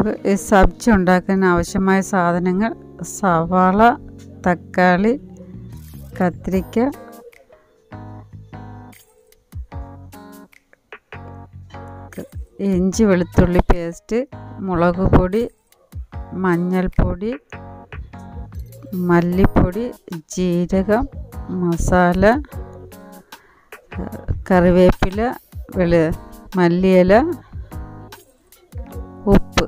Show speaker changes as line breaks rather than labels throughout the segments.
നമുക്ക് ഈ സബ്ജി ഉണ്ടാക്കാൻ ആവശ്യമായ സാധനങ്ങൾ സവാള തക്കാളി കത്തിരിക്ക ഇഞ്ചി വെളുത്തുള്ളി പേസ്റ്റ് മുളക് പൊടി മഞ്ഞൾപ്പൊടി മല്ലിപ്പൊടി ജീരകം മസാല കറിവേപ്പില വെളു മല്ലിയില ഉപ്പ്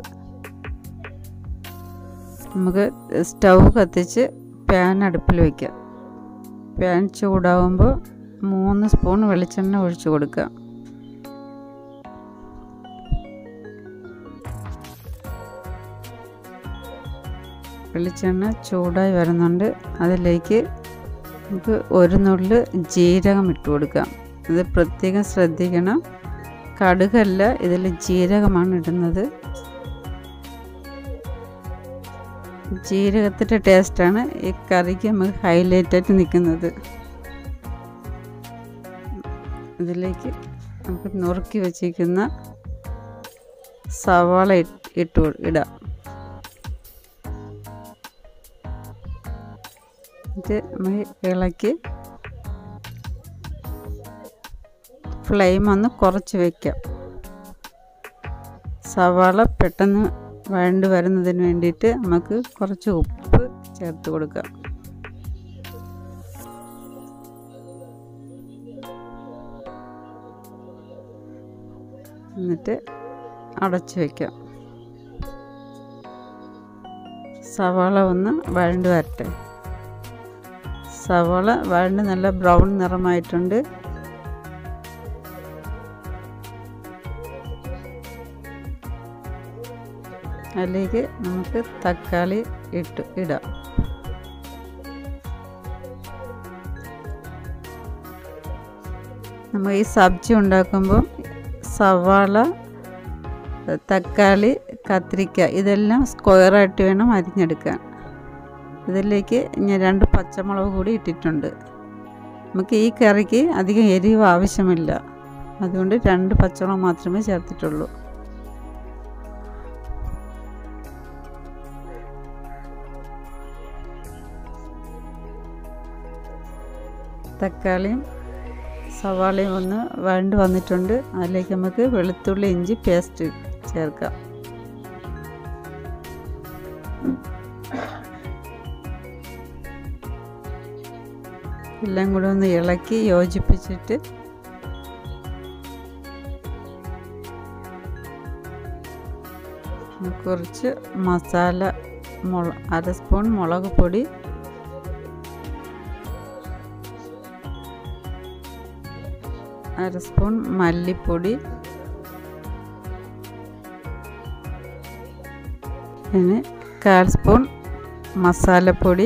നമുക്ക് സ്റ്റൗ കത്തിച്ച് പാൻ അടുപ്പിൽ വയ്ക്കാം പാൻ ചൂടാവുമ്പോൾ മൂന്ന് സ്പൂൺ വെളിച്ചെണ്ണ ഒഴിച്ചു കൊടുക്കുക വെളിച്ചെണ്ണ ചൂടായി വരുന്നുണ്ട് അതിലേക്ക് നമുക്ക് ഒരു നുള്ളി ജീരകം ഇട്ട് കൊടുക്കാം ഇത് പ്രത്യേകം ശ്രദ്ധിക്കണം കടുകല്ല ഇതിൽ ജീരകമാണ് ഇടുന്നത് ജീരകത്തിൻ്റെ ടേസ്റ്റാണ് ഈ കറിക്ക് നമുക്ക് ഹൈലൈറ്റായിട്ട് നിൽക്കുന്നത് ഇതിലേക്ക് നമുക്ക് നുറുക്കി വച്ചിരിക്കുന്ന സവാള ഇട്ട് ഇടാം ഇത് നമ്മൾ ഇളക്കി ഫ്ലെയിം ഒന്ന് കുറച്ച് വയ്ക്കാം സവാള പെട്ടെന്ന് വഴണ്ട് വരുന്നതിന് വേണ്ടിയിട്ട് നമുക്ക് കുറച്ച് ഉപ്പ് ചേർത്ത് കൊടുക്കാം എന്നിട്ട് അടച്ചു വയ്ക്കാം സവാള ഒന്ന് വഴണ്ട് വരട്ടെ സവാള വഴണ്ട് നല്ല ബ്രൗൺ നിറമായിട്ടുണ്ട് അതിലേക്ക് നമുക്ക് തക്കാളി ഇട്ട് ഇടാം നമ്മൾ ഈ സബ്ജി ഉണ്ടാക്കുമ്പോൾ സവാള തക്കാളി കത്തിരിക്ക ഇതെല്ലാം സ്ക്വയറായിട്ട് വേണം അരിഞ്ഞെടുക്കാൻ ഇതിലേക്ക് ഞാൻ രണ്ട് പച്ചമുളക് കൂടി ഇട്ടിട്ടുണ്ട് നമുക്ക് ഈ കറിക്ക് അധികം എരിവ് ആവശ്യമില്ല അതുകൊണ്ട് രണ്ട് പച്ചമുളക് മാത്രമേ ചേർത്തിട്ടുള്ളൂ തക്കാളിയും സവാളയും ഒന്ന് വഴണ്ട് വന്നിട്ടുണ്ട് അതിലേക്ക് നമുക്ക് വെളുത്തുള്ളി ഇഞ്ചി പേസ്റ്റ് ചേർക്കാം എല്ലാം കൂടെ ഒന്ന് ഇളക്കി യോജിപ്പിച്ചിട്ട് കുറച്ച് മസാല മുള അര സ്പൂൺ മുളക് പൊടി അര സ്പൂൺ മല്ലിപ്പൊടി പിന്നെ കാൽ സ്പൂൺ മസാലപ്പൊടി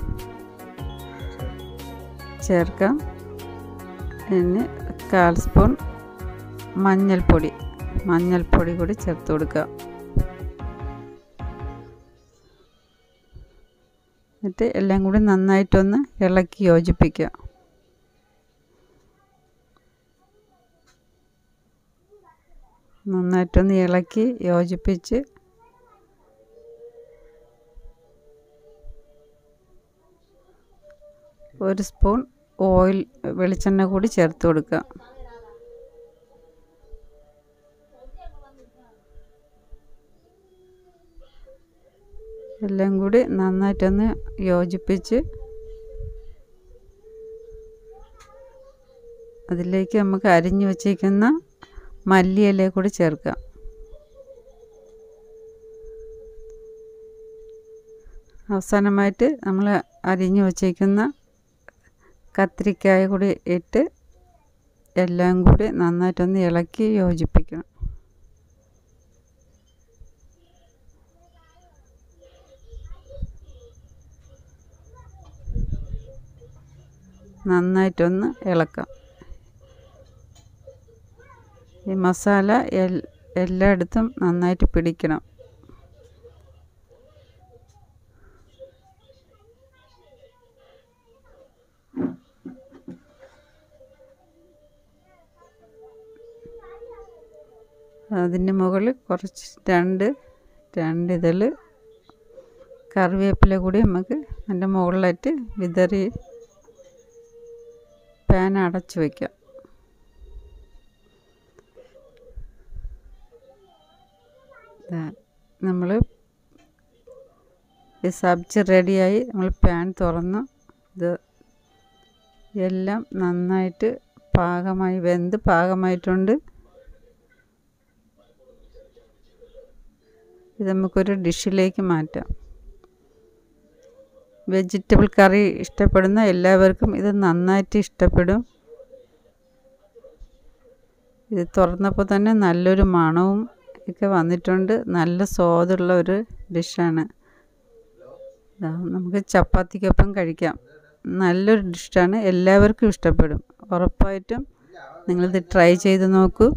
ചേർക്കാം പിന്നെ കാൽ സ്പൂൺ മഞ്ഞൾപ്പൊടി മഞ്ഞൾപ്പൊടി കൂടി ചേർത്ത് കൊടുക്കാം എന്നിട്ട് എല്ലാം കൂടി നന്നായിട്ടൊന്ന് ഇളക്കി യോജിപ്പിക്കുക നന്നായിട്ടൊന്ന് ഇളക്കി യോജിപ്പിച്ച് ഒരു സ്പൂൺ ഓയിൽ വെളിച്ചെണ്ണ കൂടി ചേർത്ത് കൊടുക്കുക എല്ലാം കൂടി നന്നായിട്ടൊന്ന് യോജിപ്പിച്ച് അതിലേക്ക് നമുക്ക് അരിഞ്ഞു വച്ചേക്കുന്ന മല്ലിയില കൂടി ചേർക്കാം അവസാനമായിട്ട് നമ്മൾ അരിഞ്ഞു വച്ചേക്കുന്ന കത്തിരിക്കായ കൂടി ഇട്ട് എല്ലാം കൂടി നന്നായിട്ടൊന്ന് ഇളക്കി യോജിപ്പിക്കണം നന്നായിട്ടൊന്ന് ഇളക്കാം ഈ മസാല എൽ എല്ലായിടത്തും നന്നായിട്ട് പിടിക്കണം അതിൻ്റെ മുകളിൽ കുറച്ച് രണ്ട് രണ്ടിതൾ കറിവേപ്പില കൂടി നമുക്ക് അതിൻ്റെ മുകളിലായിട്ട് വിതറി പാൻ അടച്ചു വയ്ക്കാം നമ്മൾ ഈ സബ്ജി റെഡിയായി നമ്മൾ പാൻ തുറന്നു ഇത് എല്ലാം നന്നായിട്ട് പാകമായി വെന്ത് പാകമായിട്ടുണ്ട് ഇത് നമുക്കൊരു ഡിഷിലേക്ക് മാറ്റാം വെജിറ്റബിൾ കറി ഇഷ്ടപ്പെടുന്ന എല്ലാവർക്കും ഇത് നന്നായിട്ട് ഇഷ്ടപ്പെടും ഇത് തുറന്നപ്പോൾ തന്നെ നല്ലൊരു മണവും ഒക്കെ വന്നിട്ടുണ്ട് നല്ല സ്വാദുള്ള ഒരു ഡിഷാണ് നമുക്ക് ചപ്പാത്തിക്കൊപ്പം കഴിക്കാം നല്ലൊരു ഡിഷാണ് എല്ലാവർക്കും ഇഷ്ടപ്പെടും ഉറപ്പായിട്ടും നിങ്ങളിത് ട്രൈ ചെയ്ത് നോക്കൂ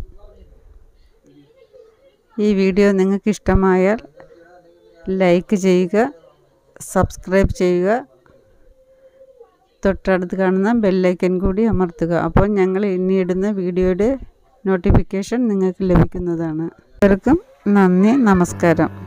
ഈ വീഡിയോ നിങ്ങൾക്ക് ഇഷ്ടമായാൽ ലൈക്ക് ചെയ്യുക സബ്സ്ക്രൈബ് ചെയ്യുക തൊട്ടടുത്ത് കാണുന്ന ബെല്ലൈക്കൻ കൂടി അമർത്തുക അപ്പോൾ ഞങ്ങൾ ഇനി ഇടുന്ന വീഡിയോയുടെ നോട്ടിഫിക്കേഷൻ നിങ്ങൾക്ക് ലഭിക്കുന്നതാണ് എല്ലാവർക്കും നന്ദി നമസ്കാരം